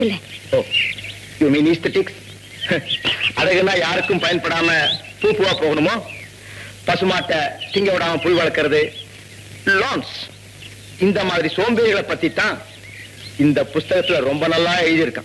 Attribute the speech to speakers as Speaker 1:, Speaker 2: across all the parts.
Speaker 1: இல்ல
Speaker 2: ஓ you mean aesthetics அழகுனா யாருக்கும் பயன்படாம பூ பூவா போகணுமோ பசுமாட்டை திங்க விடாம புல் வளர்க்கறது லான்ஸ் இந்த மாதிரி சோம்பேறிகளை பத்தி தான் இந்த புஸ்தகத்துல ரொம்ப நல்லா எழுதியிருக்கான்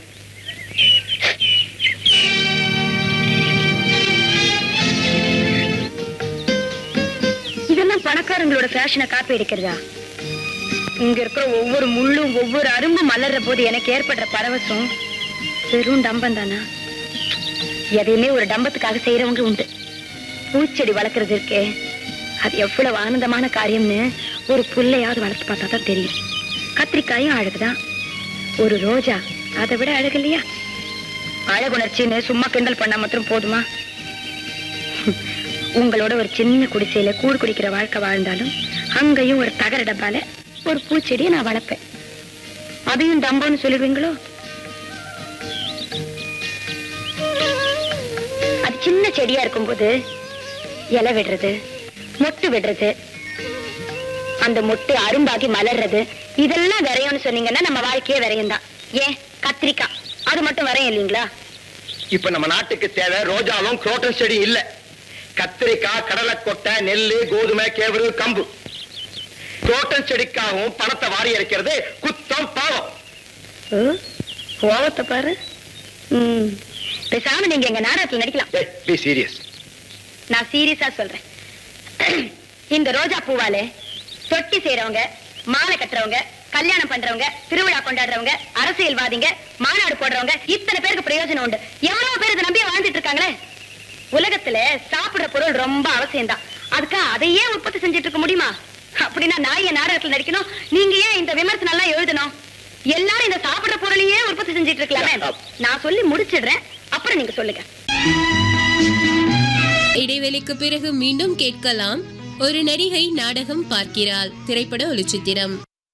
Speaker 1: இதெல்லாம் பணக்காரங்களோட ஃபேஷனை காப்பி அடிக்கிறதா இங்க இருக்கிற ஒவ்வொரு முள்ளும் ஒவ்வொரு அரும்பும் மலர்ற போது எனக்கு ஏற்படுற பரவசம் வெறும் டம்பம் தானா எதையுமே ஒரு டம்பத்துக்காக செய்யறவங்க உண்டு பூச்செடி வளர்க்கறது இருக்கே அது எவ்வளவு ஆனந்தமான காரியம்னு ஒரு புல்லையாவது வளர்த்து பார்த்தா தான் தெரியும் கத்திரிக்காயும் அழகுதான் ஒரு ரோஜா அதை விட அழகு இல்லையா அழகுணர்ச்சின்னு சும்மா கிண்டல் பண்ணா மாத்திரம் போதுமா உங்களோட ஒரு சின்ன குடிசையில கூடு குடிக்கிற வாழ்க்கை வாழ்ந்தாலும் அங்கேயும் ஒரு தகர டப்பால ஒரு பூச்செடியை நான் வளர்ப்பேன் அதையும் டம்போன்னு சொல்லுவீங்களோ அது சின்ன செடியா இருக்கும்போது இலை விடுறது மொட்டு விடுறது அந்த மொட்டு அரும்பாகி மலர்றது இதெல்லாம் விரையும்னு சொன்னீங்கன்னா நம்ம வாழ்க்கையே விரையும் தான் ஏன் கத்திரிக்காய் அது மட்டும் வரையும் இல்லைங்களா
Speaker 2: இப்ப நம்ம நாட்டுக்கு தேவை ரோஜாவும் குரோட்டன் செடி இல்ல கத்திரிக்காய் கடலைக்கொட்டை நெல்லு கோதுமை கேவரு கம்பு குரோட்டன் செடிக்காகவும் பணத்தை வாரி இறைக்கிறது குத்தம் பாவம்
Speaker 1: ஓ, கோவத்தை பாரு ம் பேசாம நீங்க எங்க நாடகத்துல நடிக்கலாம்
Speaker 2: பி சீரியஸ்
Speaker 1: நான் சீரியஸா சொல்றேன் இந்த ரோஜா பூவாலே தொட்டி செய்யறவங்க மாலை கட்டுறவங்க கல்யாணம் பண்றவங்க திருவிழா கொண்டாடுறவங்க அரசியல்வாதிங்க மாநாடு போடுறவங்க இத்தனை பேருக்கு பிரயோஜனம் உண்டு எவ்வளவு பேர் இதை நம்பியே வாழ்ந்துட்டு இருக்காங்களே உலகத்துல சாப்பிடுற பொருள் ரொம்ப அவசியம்தான் அதுக்கா அதையே உற்பத்தி செஞ்சுட்டு இருக்க முடியுமா அப்படின்னா நான் என் நாடகத்துல நடிக்கணும் நீங்க ஏன் இந்த விமர்சனம் எல்லாம் எழுதணும் எல்லாரும் இந்த சாப்பிடுற பொருளையே உற்பத்தி செஞ்சுட்டு இருக்கலாமே நான் சொல்லி முடிச்சிடுறேன் அப்புறம் நீங்க சொல்லுங்க
Speaker 3: இடைவெளிக்கு பிறகு மீண்டும் கேட்கலாம் ஒரு நடிகை நாடகம் பார்க்கிறாள் திரைப்பட ஒளிச்சித்திரம்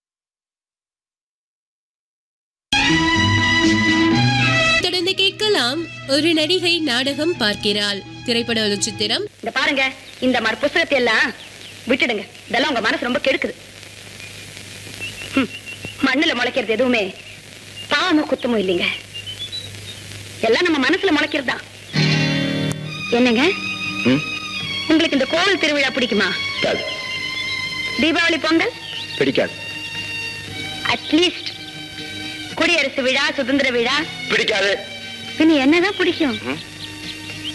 Speaker 3: தொடர்ந்து கேட்கலாம் ஒரு நடிகை நாடகம் பார்க்கிறாள் திரைப்பட ஒளிச்சித்திரம்
Speaker 1: இந்த பாருங்க இந்த மாதிரி புஸ்தகத்தை எல்லாம் விட்டுடுங்க இதெல்லாம் உங்க மனசு ரொம்ப கெடுக்குது ஹம், மண்ணுல முளைக்கிறது எதுவுமே பாவமும் குத்தமும் இல்லைங்க எல்லாம் நம்ம மனசுல முளைக்கிறது தான் என்னங்க
Speaker 2: ம்?
Speaker 1: உங்களுக்கு இந்த கோவில் திருவிழா பிடிக்குமா
Speaker 2: பிடிக்காது
Speaker 1: தீபாவளி பொங்கல்
Speaker 2: பிடிக்காது
Speaker 1: அட்லீஸ்ட் குடியரசு விழா சுதந்திர விழா
Speaker 2: பிடிக்காது
Speaker 1: பின்ன என்னதான் பிடிக்கும்
Speaker 2: ம்?